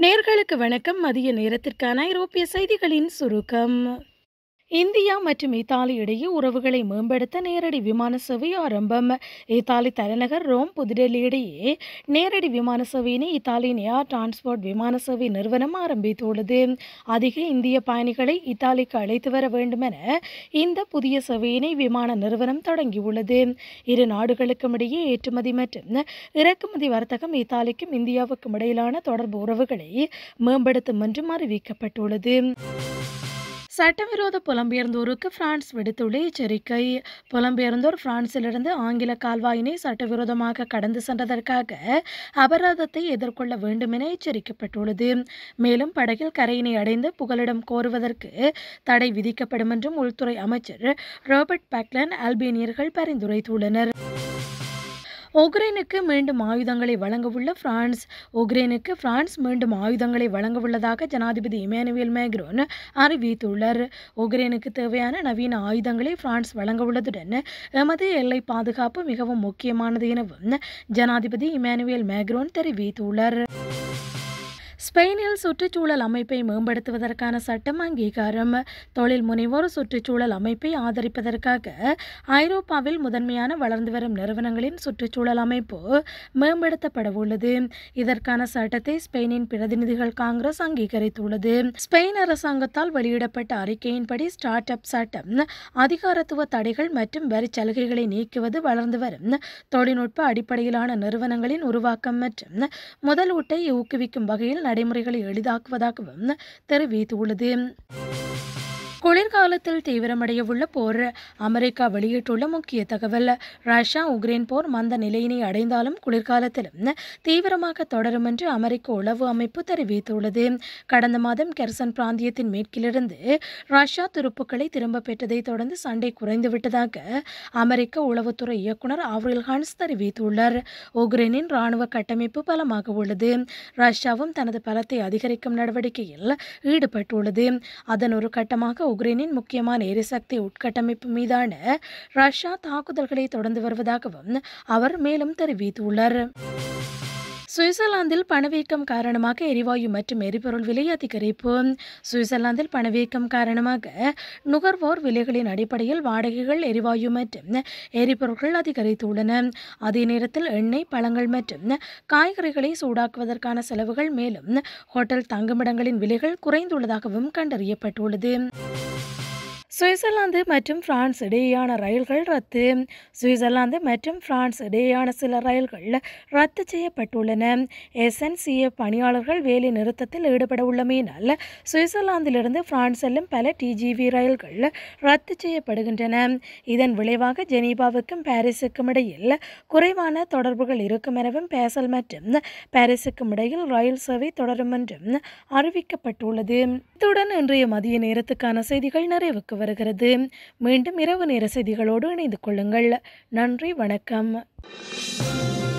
நேர்களுக்கு வணக்கம் மதிய நேரத்திற்கான ஐரோப்பிய செய்திகளின் சுருக்கம் இந்தியா மற்றும் இத்தாலி இடையே உறவுகளை மேம்படுத்த நேரடி விமான சேவை ஆரம்பம் இத்தாலி தலைநகர் ரோம் புதுடெல்லி இடையே நேரடி விமான சேவையினை இத்தாலியின் ஏர் டிரான்ஸ்போர்ட் விமான சேவை நிறுவனம் ஆரம்பித்துள்ளது அதிக இந்திய பயணிகளை இத்தாலிக்கு அழைத்து வர வேண்டுமென இந்த புதிய சேவையினை விமான நிறுவனம் தொடங்கியுள்ளது இரு நாடுகளுக்கும் இடையே ஏற்றுமதி மற்றும் இறக்குமதி வர்த்தகம் இத்தாலிக்கும் இந்தியாவுக்கும் இடையிலான தொடர்பு உறவுகளை மேம்படுத்தும் என்றும் அறிவிக்கப்பட்டுள்ளது சட்டவிரோத புலம்பெயர்ந்தோருக்கு பிரான்ஸ் விடுத்துள்ள எச்சரிக்கை புலம்பெயர்ந்தோர் பிரான்சிலிருந்து ஆங்கில கால்வாயினை சட்டவிரோதமாக கடந்து சென்றதற்காக அபராதத்தை எதிர்கொள்ள வேண்டும் என எச்சரிக்கப்பட்டுள்ளது மேலும் படகில் கரையினை அடைந்து புகலிடம் கோருவதற்கு தடை விதிக்கப்படும் என்றும் உள்துறை அமைச்சர் ராபர்ட் பேக்லன் அல்பேனியர்கள் பரிந்துரைத்துள்ளனர் உக்ரைனுக்கு மீண்டும் ஆயுதங்களை வழங்கவுள்ள பிரான்ஸ் உக்ரைனுக்கு பிரான்ஸ் மீண்டும் ஆயுதங்களை வழங்கவுள்ளதாக ஜனாதிபதி இமானுவேல் மேக்ரோன் அறிவித்துள்ளார் உக்ரைனுக்கு தேவையான நவீன ஆயுதங்களை பிரான்ஸ் வழங்கவுள்ளதுடன் எமது எல்லை பாதுகாப்பு மிகவும் முக்கியமானது எனவும் ஜனாதிபதி இமானுவேல் மேக்ரோன் தெரிவித்துள்ளார் ஸ்பெயினில் சுற்றுச்சூழல் அமைப்பை மேம்படுத்துவதற்கான சட்டம் அங்கீகாரம் தொழில் முனைவோர் சுற்றுச்சூழல் அமைப்பை ஆதரிப்பதற்காக ஐரோப்பாவில் முதன்மையான வளர்ந்து வரும் நிறுவனங்களின் சுற்றுச்சூழல் அமைப்பு மேம்படுத்தப்பட உள்ளது இதற்கான சட்டத்தை ஸ்பெயினின் பிரதிநிதிகள் காங்கிரஸ் அங்கீகரித்துள்ளது ஸ்பெயின் அரசாங்கத்தால் வெளியிடப்பட்ட அறிக்கையின்படி ஸ்டார்ட் அப் சட்டம் அதிகாரத்துவ தடைகள் மற்றும் வரி சலுகைகளை நீக்குவது வளர்ந்து வரும் தொழில்நுட்ப அடிப்படையிலான நிறுவனங்களின் உருவாக்கம் மற்றும் முதலீட்டை ஊக்குவிக்கும் வகையில் நடைமுறைகளை எளிதாக்குவதாகவும் தெரிவித்துள்ளது குளிர்காலத்தில் தீவிரமடைய உள்ள போர் அமெரிக்கா வெளியிட்டுள்ள முக்கிய தகவல் ரஷ்யா உக்ரைன் போர் மந்த நிலையினை அடைந்தாலும் குளிர்காலத்திலும் தீவிரமாக தொடரும் என்று அமெரிக்க உளவு அமைப்பு தெரிவித்துள்ளது கடந்த மாதம் கெர்சன் பிராந்தியத்தின் மேற்கிலிருந்து ரஷ்யா துருப்புக்களை திரும்ப பெற்றதை தொடர்ந்து சண்டை குறைந்துவிட்டதாக அமெரிக்க உளவுத்துறை இயக்குனர் ஆவ்ரில் ஹான்ஸ் தெரிவித்துள்ளார் உக்ரைனின் ராணுவ கட்டமைப்பு பலமாக உள்ளது ரஷ்யாவும் தனது பலத்தை அதிகரிக்கும் நடவடிக்கையில் ஈடுபட்டுள்ளது அதன் ஒரு கட்டமாக உக்ரைனின் முக்கியமான எரிசக்தி உட்கட்டமைப்பு மீதான ரஷ்யா தாக்குதல்களை தொடர்ந்து வருவதாகவும் அவர் மேலும் தெரிவித்துள்ளார் சுவிட்சர்லாந்தில் பணவீக்கம் காரணமாக எரிவாயு மற்றும் எரிபொருள் விலை அதிகரிப்பு சுவிட்சர்லாந்தில் பணவீக்கம் காரணமாக நுகர்வோர் விலைகளின் அடிப்படையில் வாடகைகள் எரிவாயு மற்றும் எரிபொருட்கள் அதிகரித்துள்ளன அதே நேரத்தில் எண்ணெய் பழங்கள் மற்றும் காய்கறிகளை சூடாக்குவதற்கான செலவுகள் மேலும் ஹோட்டல் தங்குமிடங்களின் விலைகள் குறைந்துள்ளதாகவும் கண்டறியப்பட்டுள்ளது சுவிட்சர்லாந்து மற்றும் பிரான்ஸ் இடையேயான ரயில்கள் ரத்து சுவிட்சர்லாந்து மற்றும் பிரான்ஸ் இடையேயான சில ரயில்கள் ரத்து செய்யப்பட்டுள்ளன எஸ்என்சிஏ பணியாளர்கள் வேலை நிறுத்தத்தில் ஈடுபட உள்ளமையினால் சுவிட்சர்லாந்திலிருந்து பிரான்ஸ் செல்லும் பல டிஜிவி ரயில்கள் ரத்து செய்யப்படுகின்றன இதன் விளைவாக ஜெனீவாவுக்கும் பாரிஸுக்கும் இடையில் குறைவான தொடர்புகள் இருக்கும் எனவும் பேசல் மற்றும் பாரிஸுக்கும் இடையில் ரயில் சேவை தொடரும் என்றும் அறிவிக்கப்பட்டுள்ளது இத்துடன் இன்றைய மதிய நேரத்துக்கான செய்திகள் நிறைவுக்கு வருகிறது மீண்டும் இரவு நேர செய்திகளோடு இணைந்து கொள்ளுங்கள் நன்றி வணக்கம்